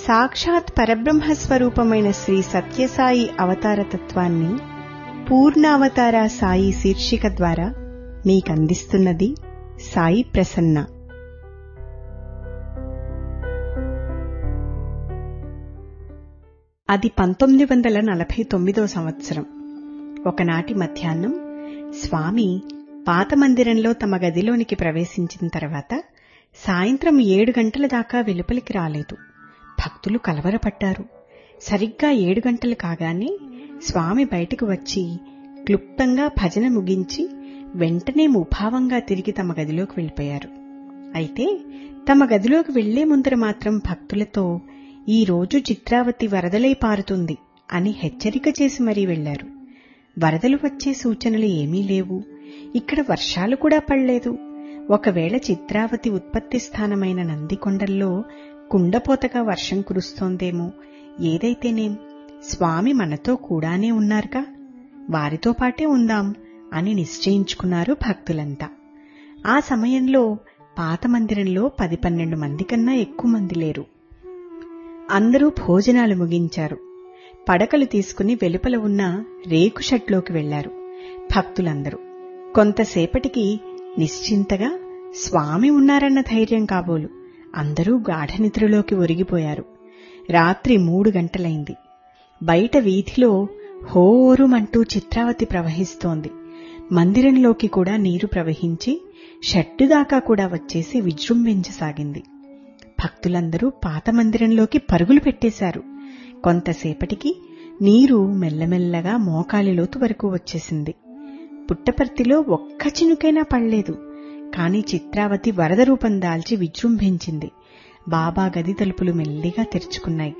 సాక్షాత్ పరబ్రహ్మ స్వరూపమైన శ్రీ సత్యసాయి అవతార తత్వాన్ని పూర్ణావతార సాయి శీర్షిక ద్వారా మీకందిస్తున్నది సాయి ప్రసన్న అది పంతొమ్మిది వందల నలభై తొమ్మిదో సంవత్సరం ఒకనాటి మధ్యాహ్నం స్వామి పాత మందిరంలో తమ గదిలోనికి ప్రవేశించిన తర్వాత సాయంత్రం ఏడు గంటల దాకా వెలుపలికి రాలేదు భక్తులు కలవరపడ్డారు సరిగ్గా ఏడు గంటలు కాగానే స్వామి బయటకు వచ్చి క్లుప్తంగా భజన ముగించి వెంటనే ముభావంగా తిరిగి తమ గదిలోకి వెళ్ళిపోయారు అయితే తమ గదిలోకి వెళ్లే ముందర మాత్రం భక్తులతో ఈ రోజు చిత్రావతి వరదలై పారుతుంది అని హెచ్చరిక చేసి మరీ వెళ్లారు వరదలు వచ్చే సూచనలు ఏమీ లేవు ఇక్కడ వర్షాలు కూడా పడలేదు ఒకవేళ చిత్రావతి ఉత్పత్తి స్థానమైన నందికొండల్లో కుండపోతగా వర్షం కురుస్తోందేమో ఏదైతేనేం స్వామి మనతో కూడానే ఉన్నారుగా వారితో పాటే ఉందాం అని నిశ్చయించుకున్నారు భక్తులంతా ఆ సమయంలో పాత మందిరంలో పది పన్నెండు మంది కన్నా ఎక్కువ మంది లేరు అందరూ భోజనాలు ముగించారు పడకలు తీసుకుని వెలుపల ఉన్న రేకు షట్లోకి వెళ్లారు భక్తులందరూ కొంతసేపటికి నిశ్చింతగా స్వామి ఉన్నారన్న ధైర్యం కాబోలు అందరూ గాఢనిద్రలోకి ఒరిగిపోయారు రాత్రి మూడు గంటలైంది బయట వీధిలో హోరుమంటూ చిత్రావతి ప్రవహిస్తోంది మందిరంలోకి కూడా నీరు ప్రవహించి షట్టు దాకా కూడా వచ్చేసి విజృంభించసాగింది భక్తులందరూ పాత మందిరంలోకి పరుగులు పెట్టేశారు కొంతసేపటికి నీరు మెల్లమెల్లగా మోకాలిలోతు వరకు వచ్చేసింది పుట్టపర్తిలో ఒక్క చినుకైనా పడలేదు కాని చిత్రావతి వరద రూపం దాల్చి విజృంభించింది బాబా గది తలుపులు మెల్లిగా తెరుచుకున్నాయి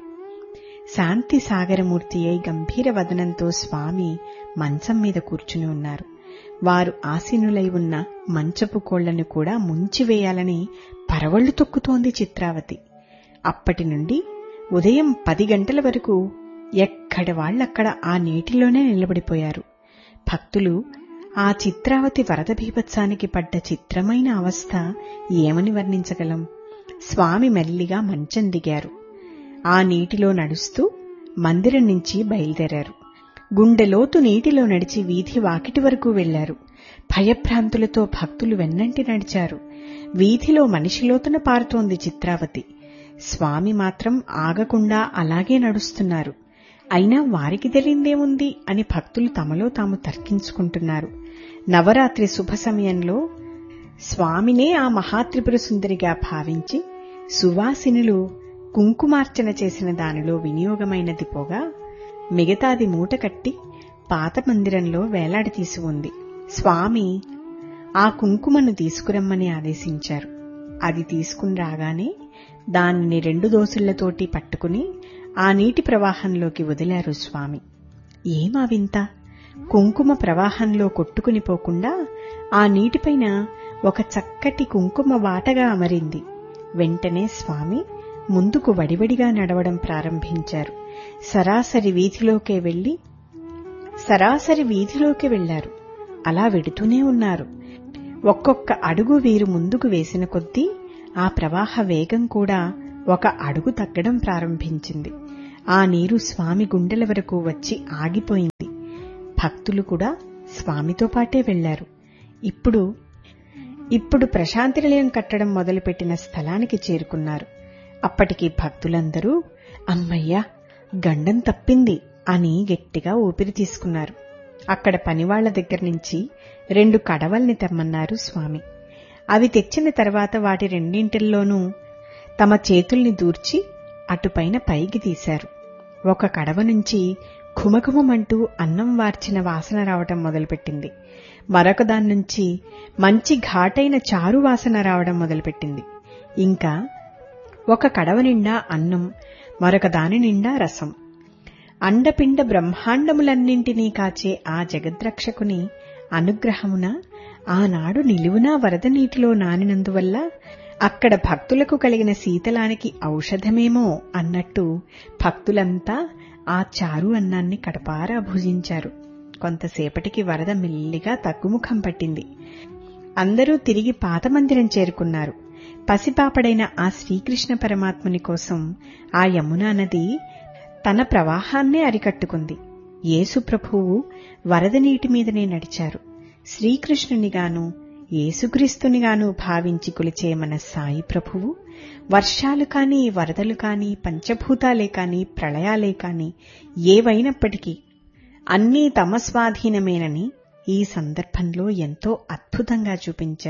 శాంతి సాగరమూర్తి అయి గంభీర వదనంతో స్వామి మంచం మీద కూర్చుని ఉన్నారు వారు ఆసీనులై ఉన్న మంచపు కోళ్లను కూడా ముంచివేయాలని పరవళ్లు తొక్కుతోంది చిత్రావతి అప్పటి నుండి ఉదయం పది గంటల వరకు ఎక్కడ వాళ్లక్కడ ఆ నీటిలోనే నిలబడిపోయారు భక్తులు ఆ చిత్రావతి వరద బీభత్సానికి పడ్డ చిత్రమైన అవస్థ ఏమని వర్ణించగలం స్వామి మెల్లిగా మంచం దిగారు ఆ నీటిలో నడుస్తూ మందిరం నుంచి బయలుదేరారు గుండెలోతు నీటిలో నడిచి వీధి వాకిటి వరకు వెళ్లారు భయభ్రాంతులతో భక్తులు వెన్నంటి నడిచారు వీధిలో మనిషిలోతున పారుతోంది చిత్రావతి స్వామి మాత్రం ఆగకుండా అలాగే నడుస్తున్నారు అయినా వారికి తెలియందేముంది అని భక్తులు తమలో తాము తర్కించుకుంటున్నారు నవరాత్రి శుభ సమయంలో స్వామినే ఆ మహాత్రిపుర సుందరిగా భావించి సువాసినులు కుంకుమార్చన చేసిన దానిలో వినియోగమైనది పోగా మిగతాది మూట కట్టి పాత మందిరంలో వేలాడతీసి ఉంది స్వామి ఆ కుంకుమను తీసుకురమ్మని ఆదేశించారు అది తీసుకుని రాగానే దానిని రెండు దోసుళ్లతోటి పట్టుకుని ఆ నీటి ప్రవాహంలోకి వదిలారు స్వామి ఏమా వింత కుంకుమ ప్రవాహంలో కొట్టుకుని పోకుండా ఆ నీటిపైన ఒక చక్కటి కుంకుమ వాటగా అమరింది వెంటనే స్వామి ముందుకు వడివడిగా నడవడం ప్రారంభించారు సరాసరి వీధిలోకే వెళ్లి సరాసరి వీధిలోకి వెళ్లారు అలా వెడుతూనే ఉన్నారు ఒక్కొక్క అడుగు వీరు ముందుకు వేసిన కొద్దీ ఆ ప్రవాహ వేగం కూడా ఒక అడుగు తగ్గడం ప్రారంభించింది ఆ నీరు స్వామి గుండెల వరకు వచ్చి ఆగిపోయింది భక్తులు కూడా స్వామితో పాటే వెళ్లారు ఇప్పుడు ఇప్పుడు ప్రశాంతి నిలయం కట్టడం మొదలుపెట్టిన స్థలానికి చేరుకున్నారు అప్పటికి భక్తులందరూ అమ్మయ్యా గండం తప్పింది అని గట్టిగా ఊపిరి తీసుకున్నారు అక్కడ పనివాళ్ల దగ్గర నుంచి రెండు కడవల్ని తెమ్మన్నారు స్వామి అవి తెచ్చిన తర్వాత వాటి రెండింటిల్లోనూ తమ చేతుల్ని దూర్చి అటుపైన పైకి తీశారు ఒక కడవ నుంచి ఘుమఘుమంటూ అన్నం వార్చిన వాసన రావటం మొదలుపెట్టింది మరొక దాని నుంచి మంచి ఘాటైన చారు వాసన రావడం మొదలుపెట్టింది ఇంకా ఒక కడవ నిండా అన్నం మరొక దాని నిండా రసం అండపిండ బ్రహ్మాండములన్నింటినీ కాచే ఆ జగద్రక్షకుని అనుగ్రహమున ఆనాడు నిలువునా వరద నీటిలో నానినందువల్ల అక్కడ భక్తులకు కలిగిన శీతలానికి ఔషధమేమో అన్నట్టు భక్తులంతా ఆ చారు అన్నాన్ని కడపారా భుజించారు కొంతసేపటికి వరద మెల్లిగా తగ్గుముఖం పట్టింది అందరూ తిరిగి పాత మందిరం చేరుకున్నారు పసిపాపడైన ఆ శ్రీకృష్ణ పరమాత్ముని కోసం ఆ యమునా నది తన ప్రవాహాన్నే అరికట్టుకుంది యేసు ప్రభువు వరద నీటి మీదనే నడిచారు శ్రీకృష్ణునిగాను యేసుక్రీస్తునిగాను భావించి కొలిచే మన సాయి ప్రభువు వర్షాలు కాని వరదలు కాని పంచభూతాలే కాని ప్రళయాలే కాని ఏవైనప్పటికీ అన్నీ తమ స్వాధీనమేనని ఈ సందర్భంలో ఎంతో అద్భుతంగా చూపించారు